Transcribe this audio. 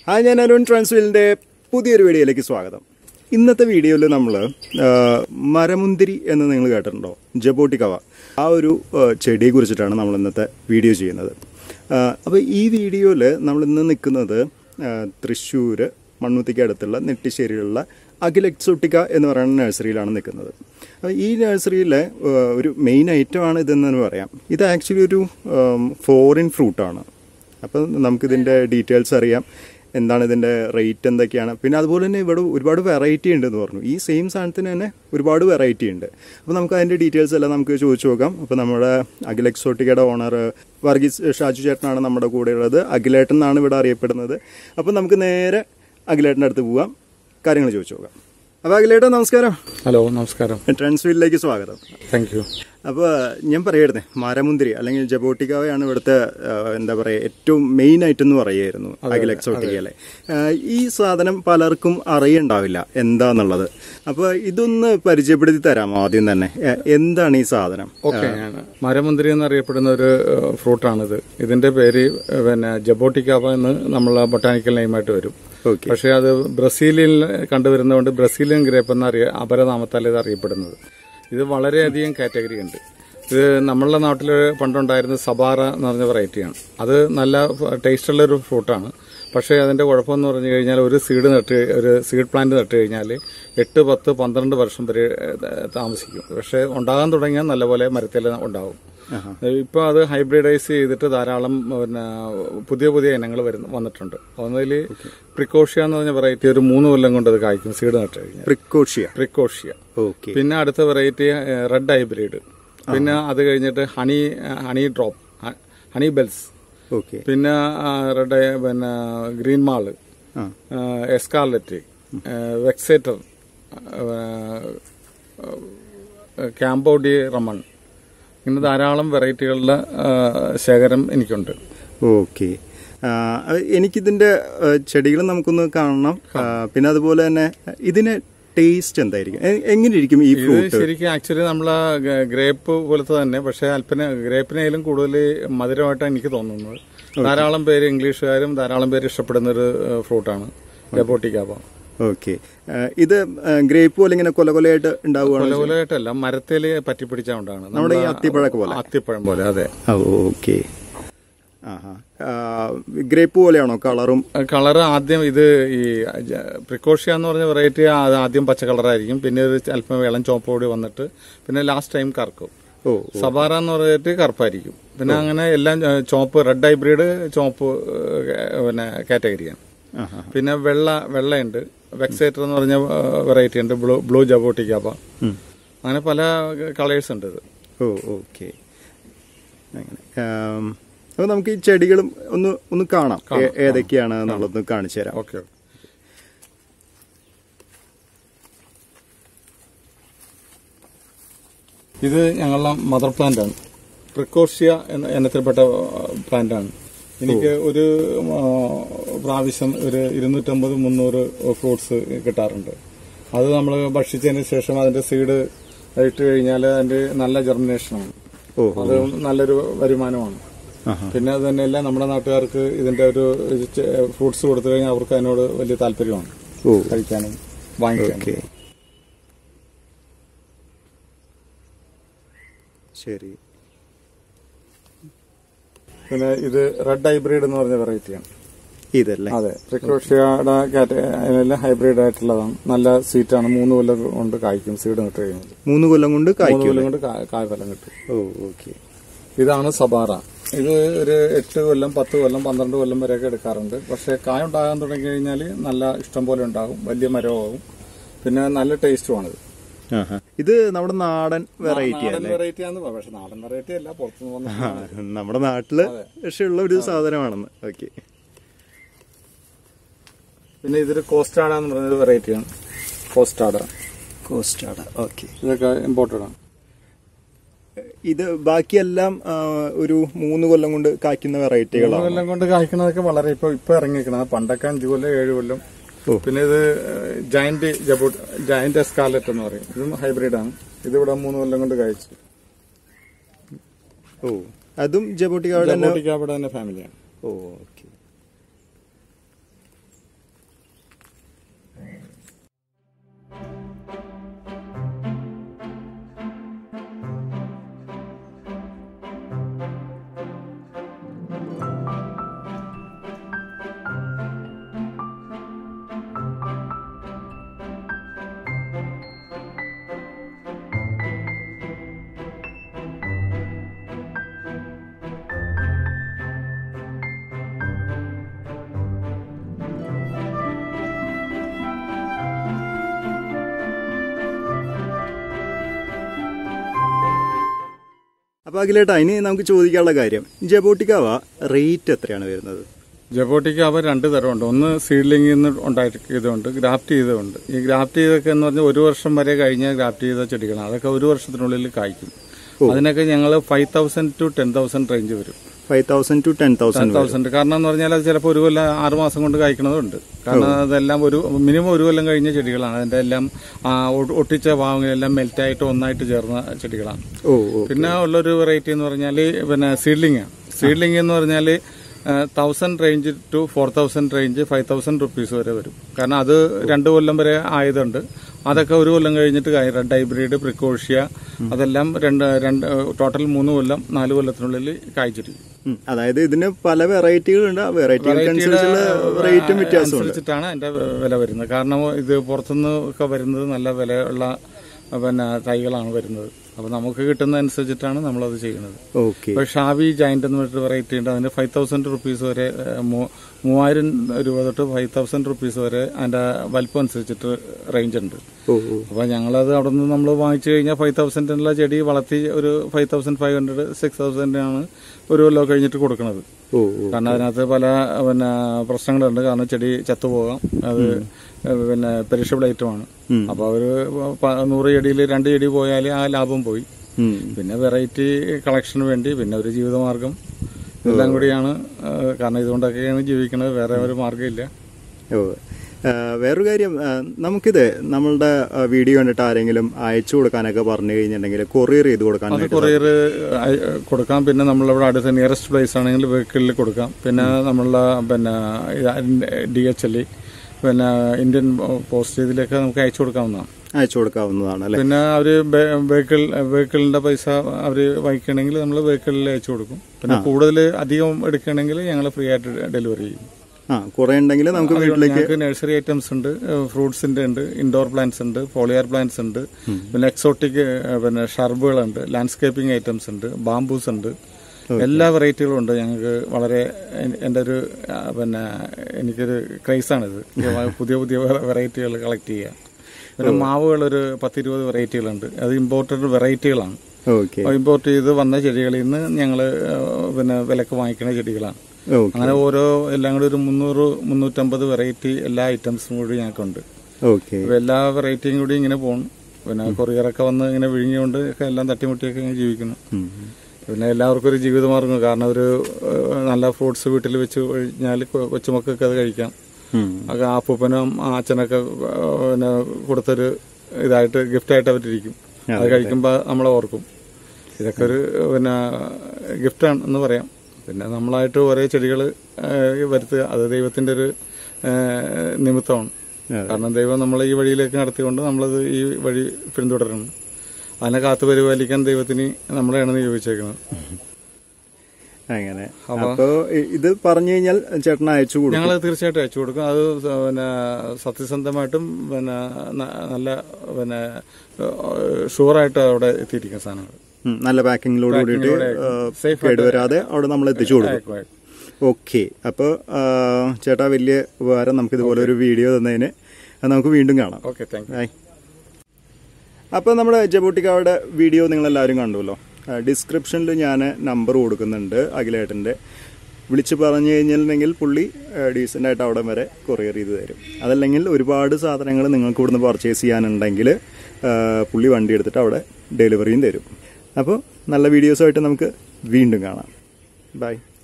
Hi ഞാൻ അരുൺ ട്രാൻസ്വിലിൻ്റെ പുതിയൊരു വീഡിയോയിലേക്ക് സ്വാഗതം ഇന്നത്തെ വീഡിയോയിൽ നമ്മൾ മരമുന്തിരി എന്ന് നിങ്ങൾ കേട്ടിട്ടുണ്ടോ ജബോട്ടിക്കവ ആ ഒരു ആ, ചെടിയെ കുറിച്ചിട്ടാണ് നമ്മൾ ഇന്നത്തെ വീഡിയോ ചെയ്യുന്നത് അപ്പോൾ ഈ വീഡിയോയിൽ നമ്മൾ ഇന്ന് നിൽക്കുന്നത് തൃശ്ശൂർ മണ്ണുത്തിക്ക് അടുത്തുള്ള നെട്ടിശ്ശേരിയിലുള്ള അഖിൽ എക്സോട്ടിക്ക എന്ന് പറയുന്ന നഴ്സറിയിലാണ് നിൽക്കുന്നത് അപ്പോൾ ഈ നഴ്സറിയിലെ ആ, ഒരു മെയിൻ ഐറ്റമാണ് ഇതെന്ന് തന്നെ പറയാം ഇത് ആക്ച്വലി ഒരു ഫോറിൻ ഫ്രൂട്ടാണ് അപ്പം നമുക്കിതിൻ്റെ ഡീറ്റെയിൽസ് അറിയാം എന്താണ് ഇതിൻ്റെ റേറ്റ് എന്തൊക്കെയാണ് പിന്നെ അതുപോലെ തന്നെ ഇവിടെ ഒരുപാട് വെറൈറ്റി ഉണ്ട് എന്ന് പറഞ്ഞു ഈ സെയിം സാധനത്തിന് തന്നെ ഒരുപാട് വെറൈറ്റി ഉണ്ട് അപ്പോൾ നമുക്ക് അതിൻ്റെ ഡീറ്റെയിൽസ് എല്ലാം നമുക്ക് ചോദിച്ചു നോക്കാം അപ്പോൾ നമ്മുടെ അഖിൽ എക്സോട്ടിക്കയുടെ ഓണർ വർഗീസ് ഷാജു ചേട്ടനാണ് നമ്മുടെ കൂടെ ഉള്ളത് അഖിലേട്ടൻ എന്നാണ് ഇവിടെ അറിയപ്പെടുന്നത് അപ്പോൾ നമുക്ക് നേരെ അഖിലേട്ടൻ്റെ അടുത്ത് പോവാം കാര്യങ്ങൾ ചോദിച്ചു നോക്കാം അപ്പോൾ അഖിലേട്ടൻ നമസ്കാരം ഹലോ നമസ്കാരം ട്രാൻസ്ഫീൽഡിലേക്ക് സ്വാഗതം താങ്ക് യു അപ്പോൾ ഞാൻ പറയായിരുന്നേ മരമുന്തിരി അല്ലെങ്കിൽ ജബോട്ടിക്കാവയാണ് ഇവിടുത്തെ ആ, എന്താ പറയുക ഏറ്റവും മെയിൻ ആയിട്ട് എന്ന് പറയായിരുന്നു അഖിൽ എക്സോട്ടിക്കയിലെ ഈ സാധനം പലർക്കും അറിയണ്ടാവില്ല എന്താന്നുള്ളത് അപ്പോൾ ഇതൊന്ന് പരിചയപ്പെടുത്തി തരാമോ ആദ്യം തന്നെ ഏ, എന്താണ് ഈ സാധനം ഓക്കെ മരമുന്തിരി എന്നറിയപ്പെടുന്ന ഒരു ഫ്രൂട്ടാണിത് ഇതിന്റെ പേര് ഏഹ്, പിന്നെ ജബോട്ടിക്കാവ എന്ന് നമ്മൾ ബൊട്ടാനിക്കൽ നെയിമായിട്ട് വരും ഓക്കെ പക്ഷേ അത് ബ്രസീലിൽ കണ്ടുവരുന്നതുകൊണ്ട് ബ്രസീലിയൻ ഗ്രേപ്പ് എന്ന അറിയ അപരനാമത്താൽ ഇത് അറിയപ്പെടുന്നത് ഇത് വളരെയധികം കാറ്റഗറി ഉണ്ട് ഇത് നമ്മളുടെ നാട്ടിൽ പണ്ടുണ്ടായിരുന്ന സബാറ എന്ന് പറഞ്ഞ വെറൈറ്റിയാണ് അത് നല്ല ടേസ്റ്റുള്ള ഒരു ഫ്രൂട്ടാണ് പക്ഷേ അതിന്റെ കുഴപ്പമെന്ന് പറഞ്ഞു കഴിഞ്ഞാൽ ഒരു സീഡ് നട്ട് ഒരു സീഡ് പ്ലാന്റ് നട്ട് കഴിഞ്ഞാൽ എട്ട് പത്ത് പന്ത്രണ്ട് വർഷം വരെ ഏഹ്, താമസിക്കും പക്ഷേ ഉണ്ടാകാൻ തുടങ്ങിയാൽ നല്ലപോലെ മരത്തിൽ ഉണ്ടാവും ഇപ്പൊ അത് ഹൈബ്രിഡൈസ് ചെയ്തിട്ട് ധാരാളം പിന്നെ പുതിയ പുതിയ ഇനങ്ങൾ വരുന്ന വന്നിട്ടുണ്ട് ഒന്നതിൽ പ്രിക്കോഷ്യ എന്ന് പറഞ്ഞ വെറൈറ്റി ഒരു മൂന്ന് കൊല്ലം കൊണ്ട് അത് കായ്ക്കും സീഡ് നട്ട് കഴിഞ്ഞാൽ പ്രിക്കോഷ്യ പ്രിക്കോഷ്യ ഓക്കെ പിന്നെ അടുത്ത വെറൈറ്റി റെഡ് ഹൈബ്രിഡ് പിന്നെ അത് കഴിഞ്ഞിട്ട് honey honey drop honey bells okay പിന്നെ റെഡ് പിന്നെ ഗ്രീൻ മാള് ആ എസ്കാർലറ്റ് വെക്സേറ്റർ ക്യാമ്പോഡി റമൺ ഇങ്ങനെ ധാരാളം വെറൈറ്റികളുടെ ആ, ശേഖരം എനിക്കുണ്ട് ഓക്കെ എനിക്കിതിന്റെ ചെടികൾ നമുക്കൊന്ന് കാണണം ആ, പിന്നെ അതുപോലെ തന്നെ ഇതിന് ടേസ്റ്റ് എന്തായിരിക്കും എ- എങ്ങനെയിരിക്കും ഈ ഇത് ഫ്രൂട്ട് ശരിക്കും ആക്ച്വലി നമ്മളെ ഗ്രേപ്പ് പോലത്തെ തന്നെ പക്ഷെ അല്പന ഗ്രേപ്പിനേലും കൂടുതൽ മധുരമായിട്ടാണ് എനിക്ക് തോന്നുന്നത് ധാരാളം പേര് ഇംഗ്ലീഷുകാരും ധാരാളം പേര് ഇഷ്ടപ്പെടുന്ന ഒരു ഫ്രൂട്ടാണ് ഡെബോട്ടിക്കാപ്പ ഓക്കെ ഇത് ഗ്രേപ്പ് പോലെ ഇങ്ങനെ കൊല കൊലയായിട്ട് ഉണ്ടാവുകയാണ് കൊലകൊലയായിട്ടല്ല മരത്തേല് പറ്റിപ്പിടിച്ചുകൊണ്ടാണ് നമ്മുടെ ഈ അത്തിപ്പഴക്ക് പോലെ അത്തിപ്പഴം പോലെ അതെ ഓക്കെ ആഹാ ഗ്രേപ്പ് പോലെയാണോ കളറും കളർ ആദ്യം ഇത് ഈ പ്രിക്കോഷ്യ എന്ന് പറഞ്ഞ വെറൈറ്റി അത് ആദ്യം പച്ച കളറായിരിക്കും പിന്നെ ഒരു അല്പം ഇളം ചോപ്പ് കൂടി വന്നിട്ട് പിന്നെ ലാസ്റ്റ് ടൈം കറക്കും ഓ സബാറ എന്ന് പറഞ്ഞിട്ട് കറുപ്പായിരിക്കും പിന്നെ അങ്ങനെ എല്ലാം ഏ, ചോപ്പ് റെഡ് ഹൈബ്രിഡ് ചോപ്പ് ഏ, പിന്നെ കാറ്റഗറിയാണ് ആഹാ പിന്നെ വെള്ള വെള്ളയുണ്ട് വെക്സേറ്റർ എന്ന് പറഞ്ഞ വെറൈറ്റി ഉണ്ട് ബ്ലൂ ബ്ലൂ ജബോട്ടിക്കാപ്പ ഉം. അങ്ങനെ പല കളേഴ്സ് ഉണ്ട് ഇത് ഓ ഓക്കെ അങ്ങനെ അപ്പോൾ നമുക്ക് ഈ ചെടികളും ഒന്ന് ഒന്ന് കാണാം ഏ- ഏതൊക്കെയാണ് എന്നുള്ളത് കാണിച്ചു തരാം ഓക്കെ ഇത് ഞങ്ങളുടെ മദർ പ്ലാന്റ് ആണ് പ്രിക്കോഷ്യ എന്ന ഇനത്തിൽപ്പെട്ട പ്ലാന്റ് ആണ് എനിക്ക് ഒരു ആ, പ്രാവശ്യം ഒരു ഇരുന്നൂറ്റമ്പത് മുന്നൂറ് ഫ്രൂട്ട്സ് കിട്ടാറുണ്ട് അത് നമ്മൾ ഭക്ഷിച്ചതിന് ശേഷം അതിന്റെ സീഡ് ഇട്ട് കഴിഞ്ഞാൽ അതിന്റെ നല്ല ജെർമിനേഷനാണ് ഓ അത് നല്ലൊരു വരുമാനമാണ് ആഹാ പിന്നെ അത് തന്നെയല്ല നമ്മുടെ നാട്ടുകാർക്ക് ഇതിന്റെ ഒരു ഫ്രൂട്ട്സ് കൊടുത്തു കഴിഞ്ഞാൽ അവർക്ക് അതിനോട് വലിയ താല്പര്യമാണ് ഓ കഴിക്കാനും വാങ്ങിക്കാനും ഓക്കെ ശരി പിന്നെ ഇത് റെഡ് ഹൈബ്രിഡ് എന്ന് പറഞ്ഞ വെറൈറ്റിയാണ് ഇതല്ലേ അതെ പ്രിക്കോഷ്യയുടെ അതിനെല്ലാം ഹൈബ്രിഡ് ആയിട്ടുള്ളതാണ് നല്ല സ്വീറ്റാണ് മൂന്ന് കൊല്ലം കൊണ്ട് കായ്ക്കും സീഡ് നട്ട് കഴിഞ്ഞാൽ മൂന്ന് കൊല്ലം കൊണ്ട് മൂന്ന് കായ്ക്കും കൊല്ലം കൊണ്ട് കാ- കായ്ഫലം കിട്ടും ഓ ഓക്കെ ഇതാണ് സബാറ ഇത് ഒരു എട്ട് കൊല്ലം പത്ത് കൊല്ലം പന്ത്രണ്ട് കൊല്ലം വരെയൊക്കെ എടുക്കാറുണ്ട് പക്ഷെ കായ ഉണ്ടാകാൻ തുടങ്ങി കഴിഞ്ഞാൽ നല്ല ഇഷ്ടം പോലെ ഉണ്ടാകും വലിയ മരമാകും പിന്നെ നല്ല ടേസ്റ്റുമാണിത് ഇത് നമ്മുടെ നാടൻ വെറൈറ്റി നാടൻ അല്ലേ വെറൈറ്റി ആണെന്ന് പറയാം പക്ഷെ നാടൻ വെറൈറ്റി അല്ല പുറത്തുനിന്ന് വന്ന നമ്മുടെ നാട്ടില് പക്ഷെ ഉള്ള ഒരു സാധനമാണെന്ന് ഓക്കെ പിന്നെ ഇതൊരു കോസ്റ്റാഡ എന്ന് പറയുന്ന വെറൈറ്റിയാണ് കോസ്റ്റാഡ കോസ്റ്റാണ് ഓക്കെ ഇതൊക്കെ ഇമ്പോർട്ടഡ് ആണ് ഇത് ബാക്കിയെല്ലാം ആ, ഒരു മൂന്ന് കൊല്ലം കൊണ്ട് കായ്ക്കുന്ന മൂന്ന് വെറൈറ്റികളാണ് കൊല്ലം കൊണ്ട് കായ്ക്കുന്നതൊക്കെ വളരെ ഇപ്പൊ ഇപ്പൊ ഇറങ്ങിയിരിക്കണം പണ്ടൊക്കെ അഞ്ചു കൊല്ലം ഏഴ് കൊല്ലം ഓ. പിന്നെ ഇത് ജയന്റ് ജബൂട്ട് ജയന്റ് എസ്കാലറ്റ് എന്ന് പറയും ഇതും ഹൈബ്രിഡ് ആണ് ഇതിവിടെ മൂന്ന് കൊല്ലം കൊണ്ട് കഴിച്ചു ഓ അതും ജബോട്ടിക്കാവിടെ തന്നെ ജബോട്ടിക്ക അവിടെ തന്നെ ഫാമിലിയാണ് ഓ ഓക്കെ അപ്പോൾ അഖിലേട്ടാ ഇനി നമുക്ക് ചോദിക്കാനുള്ള കാര്യം ജബോട്ടിക്കാവ റേറ്റ് എത്രയാണ് വരുന്നത് ജബോട്ടിക്ക് അവ രണ്ട് തരമുണ്ട് ഒന്ന് സീഡ്ലിംഗിൽ നിന്ന് ഉണ്ടാക്കിയതുണ്ട് ഗ്രാഫ്റ്റ് ചെയ്തതുണ്ട് ഈ ഗ്രാഫ്റ്റ് ചെയ്തൊക്കെ എന്ന് പറഞ്ഞാൽ ഒരു വർഷം വരെ കഴിഞ്ഞ ഗ്രാഫ്റ്റ് ചെയ്ത ചെടികളാണ് അതൊക്കെ ഒരു വർഷത്തിനുള്ളിൽ കായ്ക്കും അതിനൊക്കെ ഞങ്ങൾ five thousand to ten thousand range വരും five thousand to ten ten thousand thousand കാരണം എന്ന് പറഞ്ഞാൽ അത് ചിലപ്പോൾ ഒരു കൊല്ലം ആറ് മാസം കൊണ്ട് കായ്ക്കണതുണ്ട് കാരണം അതെല്ലാം ഒരു മിനിമം ഒരു കൊല്ലം കഴിഞ്ഞ ചെടികളാണ് അതിന്റെ എല്ലാം ആ, ഒ- ഒട്ടിച്ച ഭാഗങ്ങളെല്ലാം മെൽറ്റായിട്ട് ഒന്നായിട്ട് ചേർന്ന ചെടികളാണ് ഓ ഓ പിന്നെ ഉള്ളൊരു വെറൈറ്റി എന്ന് പറഞ്ഞാൽ പിന്നെ സീഡ്ലിംഗ് സീഡ്ലിംഗ് എന്ന് പറഞ്ഞാൽ thousand range to four thousand range five thousand rupees വരെ വരും കാരണം അത് രണ്ട് കൊല്ലം വരെ ആയതുണ്ട് അതൊക്കെ ഒരു കൊല്ലം കഴിഞ്ഞിട്ട് കായ റെഡ് ഹൈബ്രിഡ് പ്രിക്കോഷ്യ അതെല്ലാം രണ്ട് രണ്ട് ടോട്ടൽ മൂന്ന് കൊല്ലം നാല് കൊല്ലത്തിനുള്ളിൽ കായ്ച്ചിരിക്കും ഉം. അതായത് ഇതിന് പല വെറൈറ്റികളുണ്ട് ആ വെറൈറ്റികൾക്കനുസരിച്ചുള്ള റേറ്റും വ്യത്യാസമുണ്ട് അനുസരിച്ചിട്ടാണ് അതിന്റെ വില വരുന്നത് കാരണം ഇത് പുറത്തുനിന്ന് ഒക്കെ വരുന്നത് നല്ല വിലയുള്ള പിന്നെ തൈകളാണ് വരുന്നത് അപ്പൊ നമുക്ക് കിട്ടുന്ന അനുസരിച്ചിട്ടാണ് നമ്മളത് ചെയ്യുന്നത് ഓക്കെ ഇപ്പൊ ഷാവി ജയന്റ് എന്ന് പറഞ്ഞിട്ട് വെറൈറ്റി ഉണ്ട് അതിന് ഫൈവ് തൗസൻഡ് റുപ്പീസ് വരെ ഏഹ്, മൂ- മൂവായിരം രൂപ തൊട്ട് ഫൈവ് തൗസൻഡ് റുപ്പീസ് വരെ അതിന്റെ വലിപ്പം അനുസരിച്ചിട്ട് റേഞ്ച് ഉണ്ട് ഓ ഓ അപ്പൊ ഞങ്ങളത് അവിടെ നിന്ന് നമ്മൾ വാങ്ങിച്ചു കഴിഞ്ഞാൽ ഫൈവ് തൗസൻഡിനുള്ള ചെടി വളർത്തി ഒരു five thousand five hundred six തൗസൻഡിനാണ് ഒരു കൊല്ലം കഴിഞ്ഞിട്ട് കൊടുക്കുന്നത് ഓ ഓ കാരണം അതിനകത്ത് പല പിന്നെ പ്രശ്നങ്ങളുണ്ട് കാരണം ചെടി ചത്തുപോകാം അത് പിന്നെ പെരിഷബിൾ ഐറ്റമാണ് ഉം. അപ്പൊ അവര് പ- നൂറ് ചെടിയിൽ രണ്ട് ചെടി പോയാൽ ആ ലാഭം പോയി ഉം. പിന്നെ വെറൈറ്റി കളക്ഷന് വേണ്ടി പിന്നെ ഒരു ജീവിതമാർഗം എല്ലാം കൂടിയാണ് ആ, കാരണം ഇതുകൊണ്ടൊക്കെയാണ് ജീവിക്കുന്നത് വേറെ ഒരു മാർഗ്ഗമില്ല ഓ ആ, വേറൊരു കാര്യം ആ, നമുക്കിത് നമ്മളുടെ ആ, വീഡിയോ കണ്ടിട്ട് ആരെങ്കിലും അയച്ചു കൊടുക്കാനൊക്കെ പറഞ്ഞു കഴിഞ്ഞിട്ടുണ്ടെങ്കിൽ കൊറിയർ ചെയ്ത് അത് കൊടുക്കാനായിട്ട് കൊറിയർ കൊടുക്കാം പിന്നെ നമ്മളിവിടെ അടുത്ത നിയറസ്റ്റ് പ്ലേസ് ആണെങ്കിൽ വെഹിക്കിളിൽ കൊടുക്കാം പിന്നെ നമ്മളുടെ പിന്നെ ഡി എച്ച് എൽ പിന്നെ ഇന്ത്യൻ പോസ്റ്റ് ഇതിലൊക്കെ നമുക്ക് അയച്ചു കൊടുക്കാവുന്നതാണ് അയച്ചു കൊടുക്കാവുന്നതാണ് അല്ലെ പിന്നെ അവര് വെഹിക്കിൾ വെഹിക്കിളിന്റെ പൈസ അവര് വഹിക്കണമെങ്കിൽ നമ്മൾ വെഹിക്കിളിൽ അയച്ചു കൊടുക്കും പിന്നെ കൂടുതൽ അധികം എടുക്കണമെങ്കിൽ ഞങ്ങൾ ഫ്രീ ആയിട്ട് ഡെലിവറി ചെയ്യും ആ കുറെ ഉണ്ടെങ്കിൽ നമുക്ക് വീട്ടിലേക്ക് ഞങ്ങൾക്ക് നഴ്സറി ഐറ്റംസ് ഉണ്ട് ഫ്രൂട്ട്സിന്റെ ഉണ്ട് ഇൻഡോർ പ്ലാന്റ്സ് ഉണ്ട് ഫോളിയർ പ്ലാന്റ്സ് ഉണ്ട് പിന്നെ എക്സോട്ടിക് പിന്നെ ഷർബുകളുണ്ട് ലാൻഡ്സ്കേപ്പിംഗ് ഐറ്റംസ് ഉണ്ട് ബാംബൂസ് ഉണ്ട് എല്ലാ വെറൈറ്റികളും ഉണ്ട് ഞങ്ങൾക്ക് വളരെ എൻ- എൻ്റെ ഒരു ആ, പിന്നെ എനിക്കൊരു ക്രൈസാണിത് പുതിയ പുതിയ വെറൈറ്റികൾ കളക്ട് ചെയ്യുക പിന്നെ മാവുകൾ ഒരു പത്തിരുപത് വെറൈറ്റികളുണ്ട് അത് ഇമ്പോർട്ടഡ് വെറൈറ്റികളാണ് ഓക്കെ ഇമ്പോർട്ട് ചെയ്ത് വന്ന ചെടികളിൽ നിന്ന് ഞങ്ങൾ പിന്നെ വിലക്ക് വാങ്ങിക്കുന്ന ചെടികളാണ് ഓക്കെ അങ്ങനെ ഓരോ എല്ലാം കൂടി ഒരു മുന്നൂറ് മുന്നൂറ്റമ്പത് വെറൈറ്റി എല്ലാ ഐറ്റംസും കൂടി ഞങ്ങൾക്കുണ്ട് ഓക്കെ അപ്പൊ എല്ലാ വെറൈറ്റിയും കൂടി ഇങ്ങനെ പോകും പിന്നെ കൊറിയറൊക്കെ വന്ന് ഇങ്ങനെ വിഴിഞ്ഞുകൊണ്ട് ഒക്കെ എല്ലാം തട്ടിമുട്ടിയൊക്കെ ഇങ്ങനെ ജീവിക്കുന്നു പിന്നെ എല്ലാവർക്കും ഒരു ജീവിതമാർഗ്ഗം കാരണം ഒരു ഏഹ്, നല്ല ഫ്രൂട്ട്സ് വീട്ടിൽ വെച്ച് കഴിഞ്ഞാൽ കൊ- കൊച്ചുമക്കൾക്ക് അത് കഴിക്കാം ഒക്കെ ആ അപ്പൂപ്പനും ആ അച്ഛനൊക്കെ ഏഹ്, പിന്നെ കൊടുത്തൊരു ഇതായിട്ട് ഗിഫ്റ്റായിട്ട് അവരിരിക്കും അത് കഴിക്കുമ്പോൾ നമ്മളെ ഓർക്കും ഇതൊക്കെ ഒരു പിന്നെ ഗിഫ്റ്റാണ് എന്ന് പറയാം പിന്നെ നമ്മളായിട്ട് ഒരേ ചെടികൾ വരുത്തുക അത് ദൈവത്തിന്റെ ഒരു ഏഹ്, നിമിത്തമാണ് കാരണം ദൈവം നമ്മളെ ഈ വഴിയിലേക്ക് നടത്തിക്കൊണ്ട് നമ്മളത് ഈ വഴി പിന്തുടരണം അതിനെ കാത്തു പരിപാലിക്കാൻ ദൈവത്തിന് നമ്മളെയാണ് നിയോഗിച്ചേക്കുന്നത് അങ്ങനെ അപ്പോ ഇ- ഇത് പറഞ്ഞു കഴിഞ്ഞാൽ ചേട്ടൻ അയച്ചു കൊടുക്കും ഞങ്ങൾ തീർച്ചയായിട്ടും അയച്ചു കൊടുക്കും അത് സ- പിന്നെ സത്യസന്ധമായിട്ടും പിന്നെ ന- നല്ല പിന്നെ ഷുവറായിട്ട് അവിടെ എത്തിയിരിക്കുന്ന സാധനങ്ങൾ ഉം, നല്ല പാക്കിങ്ങിലോട് കൂടിയിട്ട് safe കേടുവരാതെ അവിടെ നമ്മൾ എത്തിച്ചു കൊടുക്കും അയക്കും. ഓക്കെ അപ്പോൾ ചേട്ടാ വലിയ ഉപകാരം നമുക്ക് ഇതുപോലെ ഒരു വീഡിയോ തന്നതിന് അത് നമുക്ക് വീണ്ടും കാണാം ഓക്കെ താങ്ക് യു ഹായ് അപ്പോൾ നമ്മുടെ ജബോട്ടിക്കാവിടെ വീഡിയോ നിങ്ങളെല്ലാവരും കണ്ടുവല്ലോ ഡിസ്ക്രിപ്ഷനിൽ ഞാൻ നമ്പർ കൊടുക്കുന്നുണ്ട് അഖിലേട്ടൻ്റെ വിളിച്ച് പറഞ്ഞു കഴിഞ്ഞിട്ടുണ്ടെങ്കിൽ പുള്ളി ഡീസൻ്റ് ആയിട്ട് അവിടെ വരെ കൊറിയർ ചെയ്ത് തരും അതല്ലെങ്കിൽ ഒരുപാട് സാധനങ്ങൾ നിങ്ങൾക്ക് ഇവിടുന്ന് പർച്ചേസ് ചെയ്യാനുണ്ടെങ്കിൽ ആ, പുള്ളി വണ്ടി എടുത്തിട്ട് അവിടെ ഡെലിവറിയും തരും അപ്പോൾ നല്ല വീഡിയോസുമായിട്ട് നമുക്ക് വീണ്ടും കാണാം ബൈ